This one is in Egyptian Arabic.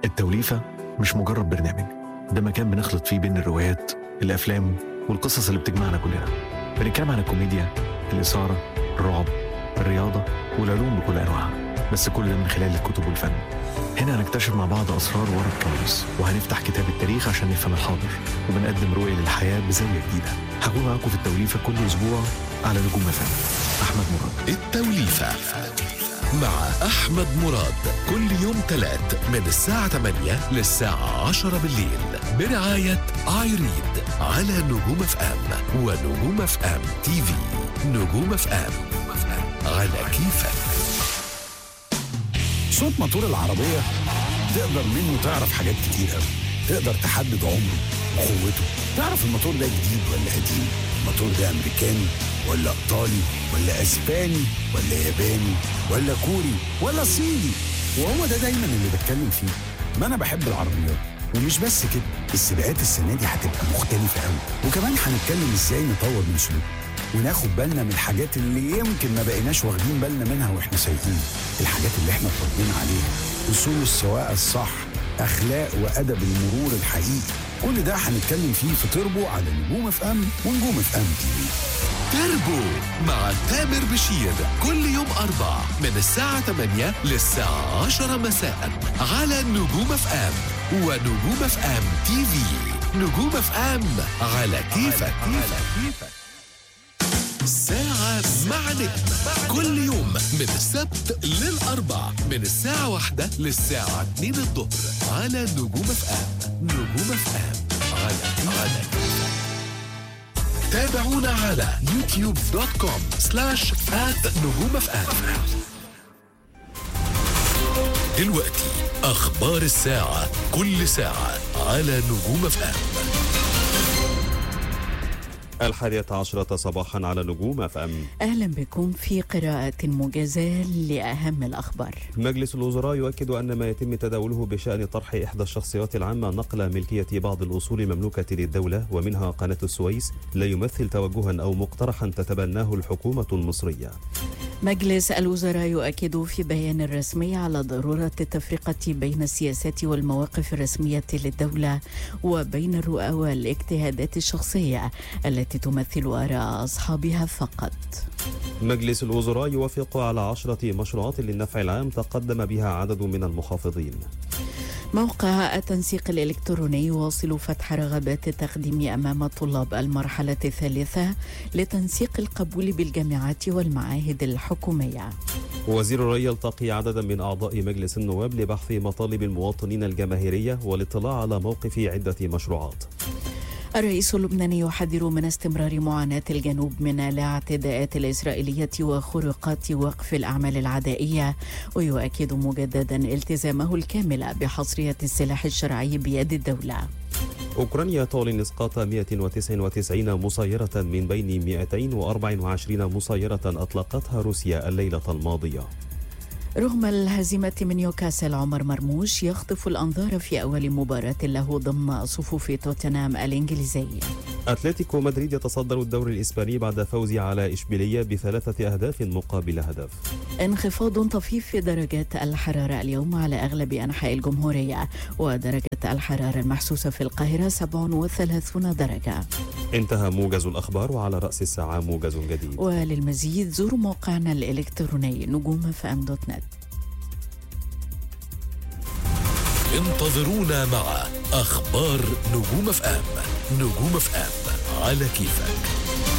التوليفة مش مجرد برنامج ده مكان بنخلط فيه بين الروايات الأفلام والقصص اللي بتجمعنا كلنا بنتكلم عن الكوميديا الإثارة الرعب الرياضة والعلوم بكل أنواعها بس كل ده من خلال الكتب والفن هنا هنكتشف مع بعض أسرار ورا الكواليس وهنفتح كتاب التاريخ عشان نفهم الحاضر وبنقدم رؤية للحياة بزاوية جديدة هكون معاكم في التوليفة كل أسبوع على نجوم فن أحمد مراد التوليفة مع أحمد مراد كل يوم تلات من الساعة 8 للساعة 10 بالليل برعاية ايريد على نجوم اف ام ونجوم اف ام تي في نجوم اف ام على كيفك صوت موتور العربية تقدر منه تعرف حاجات كتير قوي تقدر تحدد عمره وقوته تعرف الموتور ده جديد ولا قديم الموتور ده أمريكاني ولا إيطالي ولا أسباني ولا ياباني ولا كوري ولا صيني وهو ده دايما اللي بتكلم فيه ما أنا بحب العربيات ومش بس كده السباقات السنة دي هتبقى مختلفة قوي وكمان هنتكلم ازاي نطور من سلوكنا وناخد بالنا من الحاجات اللي يمكن ما بقيناش واخدين بالنا منها واحنا سايقين الحاجات اللي احنا اتربينا عليها اصول السواقه الصح اخلاق وادب المرور الحقيقي كل ده هنتكلم فيه في تربو على نجوم اف ام ونجوم اف ام تي في تربو مع تامر بشير كل يوم أربع من الساعة 8 للساعة 10 مساء على نجوم اف ام ونجوم اف ام تي في نجوم اف ام على كيفك على كيفك ساعة مع نجم كل يوم من السبت للأربع من الساعة واحدة للساعة 2 الظهر على نجوم اف ام نجوم اف ام على على تابعونا على يوتيوب دوت كوم سلاش آت نجوم اف ام دلوقتي أخبار الساعة كل ساعة على نجوم اف ام الحادية عشرة صباحا على نجوم اف ام أهلا بكم في قراءة موجزة لأهم الأخبار مجلس الوزراء يؤكد أن ما يتم تداوله بشأن طرح إحدى الشخصيات العامة نقل ملكية بعض الأصول المملوكة للدولة ومنها قناة السويس لا يمثل توجها أو مقترحا تتبناه الحكومة المصرية مجلس الوزراء يؤكد في بيان رسمي على ضرورة التفرقة بين السياسات والمواقف الرسمية للدولة وبين الرؤى والاجتهادات الشخصية التي تمثل آراء أصحابها فقط مجلس الوزراء يوافق على عشرة مشروعات للنفع العام تقدم بها عدد من المحافظين موقع التنسيق الإلكتروني يواصل فتح رغبات التقديم أمام طلاب المرحلة الثالثة لتنسيق القبول بالجامعات والمعاهد الحكومية وزير الري يلتقي عددا من أعضاء مجلس النواب لبحث مطالب المواطنين الجماهيرية والاطلاع على موقف عدة مشروعات الرئيس اللبناني يحذر من استمرار معاناة الجنوب من الاعتداءات الإسرائيلية وخروقات وقف الأعمال العدائية ويؤكد مجددا التزامه الكامل بحصرية السلاح الشرعي بيد الدولة أوكرانيا تعلن إسقاط 199 مسيرة من بين 224 مسيرة أطلقتها روسيا الليلة الماضية رغم الهزيمة من نيوكاسل عمر مرموش يخطف الأنظار في أول مباراة له ضمن صفوف توتنهام الإنجليزي أتلتيكو مدريد يتصدر الدوري الإسباني بعد فوزه على إشبيلية بثلاثة أهداف مقابل هدف انخفاض طفيف في درجات الحرارة اليوم على أغلب أنحاء الجمهورية ودرجة الحرارة المحسوسة في القاهرة 37 درجة انتهى موجز الأخبار وعلى رأس الساعة موجز جديد وللمزيد زوروا موقعنا الإلكتروني نجوم فام دوت نت انتظرونا مع أخبار نجوم اف ام نجوم اف ام على كيفك